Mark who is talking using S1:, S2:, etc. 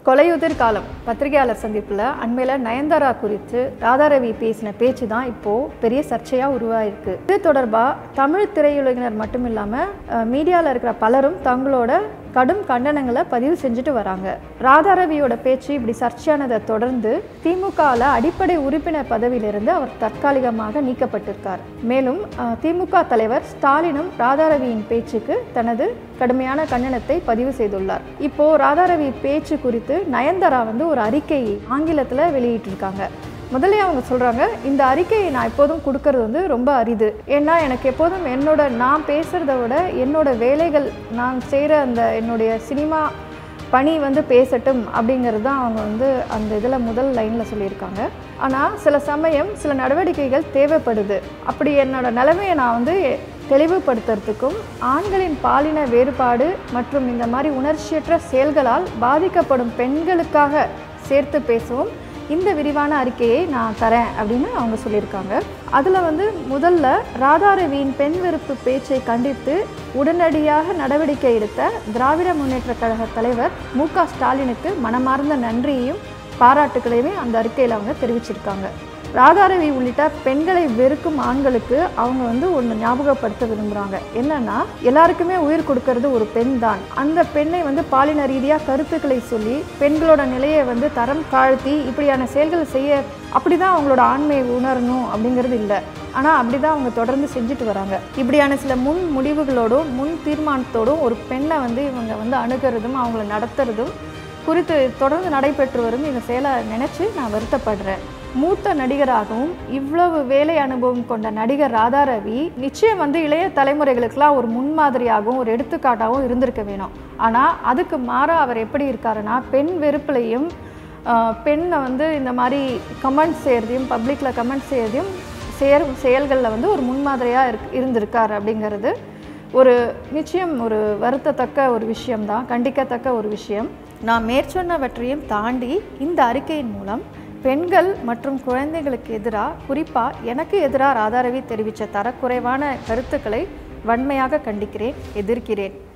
S1: கொலையுதிர் காலம் பத்திரிகையாளர் சந்திப்பில் அண்மையில் நயன்தாரா குறித்து ராதாரவி பேசின பேச்சு தான் இப்போது பெரிய சர்ச்சையாக உருவாயிருக்கு இது தொடர்பாக தமிழ் திரையுலகினர் மட்டும் இல்லாமல் மீடியாவில் இருக்கிற பலரும் தங்களோட கடும் கண்டனங்களை பதிவு செஞ்சுட்டு வராங்க ராதாரவியோட பேச்சு இப்படி சர்ச்சையானதை தொடர்ந்து திமுகவில் அடிப்படை உறுப்பினர் பதவியிலிருந்து அவர் தற்காலிகமாக நீக்கப்பட்டிருக்கார் மேலும் அஹ், திமுக தலைவர் ஸ்டாலினும் ராதாரவியின் பேச்சுக்கு தனது கடுமையான கண்டனத்தை பதிவு செய்துள்ளார் இப்போ ராதாரவி பேச்சு குறித்து நயன்தாரா வந்து ஒரு அறிக்கை ஆங்கிலத்தில் வெளியிட்டிருக்காங்க முதல்ல அவங்க சொல்கிறாங்க இந்த அறிக்கையை நான் எப்போதும் கொடுக்கறது வந்து ரொம்ப அரிது ஏன்னா எனக்கு எப்போதும் என்னோட நான் பேசுகிறத விட என்னோட வேலைகள் நான் செய்கிற அந்த என்னுடைய சினிமா பணி வந்து பேசட்டும் அப்படிங்கிறது தான் அவங்க வந்து அந்த இதில் முதல் லைனில் சொல்லியிருக்காங்க ஆனால் சில சமயம் சில நடவடிக்கைகள் தேவைப்படுது அப்படி என்னோட நிலைமையை நான் வந்து தெளிவுபடுத்துறதுக்கும் ஆண்களின் பாலின வேறுபாடு மற்றும் இந்த மாதிரி உணர்ச்சியற்ற செயல்களால் பாதிக்கப்படும் பெண்களுக்காக சேர்த்து பேசவும் இந்த விரிவான அறிக்கையை நான் தரேன் அப்படின்னு அவங்க சொல்லியிருக்காங்க அதில் வந்து முதல்ல ராதாரவியின் பெண் வெறுப்பு பேச்சை கண்டித்து உடனடியாக நடவடிக்கை எடுத்த திராவிட முன்னேற்ற கழக தலைவர் மு க ஸ்டாலினுக்கு மனமார்ந்த நன்றியையும் பாராட்டுகளையுமே அந்த அறிக்கையில் அவங்க தெரிவிச்சிருக்காங்க ராதாரவி உள்ளிட்ட பெண்களை வெறுக்கும் ஆண்களுக்கு அவங்க வந்து ஒன்று ஞாபகப்படுத்த விரும்புகிறாங்க என்னன்னா எல்லாருக்குமே உயிர் கொடுக்கறது ஒரு பெண் தான் அந்த பெண்ணை வந்து பாலின ரீதியாக கருத்துக்களை சொல்லி பெண்களோட நிலையை வந்து தரம் தாழ்த்தி இப்படியான செயல்கள் செய்ய அப்படி தான் அவங்களோட ஆண்மையை உணரணும் அப்படிங்கிறது இல்லை ஆனால் அப்படி தான் அவங்க தொடர்ந்து செஞ்சுட்டு வராங்க இப்படியான சில முன் முடிவுகளோடும் முன் தீர்மானத்தோடும் ஒரு பெண்ணை வந்து இவங்க வந்து அணுகிறதும் அவங்கள நடத்துறதும் குறித்து தொடர்ந்து நடைபெற்று வரும் இந்த செயலை நினச்சி நான் வருத்தப்படுறேன் மூத்த நடிகராகவும் இவ்வளவு வேலை அனுபவம் கொண்ட நடிகர் ராதாரவி நிச்சயம் வந்து இளைய தலைமுறைகளுக்கெல்லாம் ஒரு முன்மாதிரியாகவும் ஒரு எடுத்துக்காட்டாகவும் இருந்திருக்க வேணும் ஆனால் அதுக்கு மாறாக அவர் எப்படி இருக்காருன்னா பெண் வெறுப்புலையும் ஆஹ், பெண்ணை வந்து இந்த மாதிரி கமெண்ட் செய்கிறதையும் பப்ளிக்கில் கமெண்ட் செய்கிறதையும் செயல் செயல்களில் வந்து ஒரு முன்மாதிரியாக இருக் இருந்திருக்கார் அப்படிங்கிறது ஒரு நிச்சயம் ஒரு வருத்தத்தக்க ஒரு விஷயம்தான் கண்டிக்கத்தக்க ஒரு விஷயம் நான் மேற்சொன்னவற்றையும் தாண்டி இந்த அறிக்கையின் மூலம் பெண்கள் மற்றும் குழந்தைகளுக்கு எதிராக குறிப்பாக எனக்கு எதிராக ராதாரவி தெரிவித்த தரக்குறைவான கருத்துக்களை வன்மையாக கண்டிக்கிறேன் எதிர்க்கிறேன்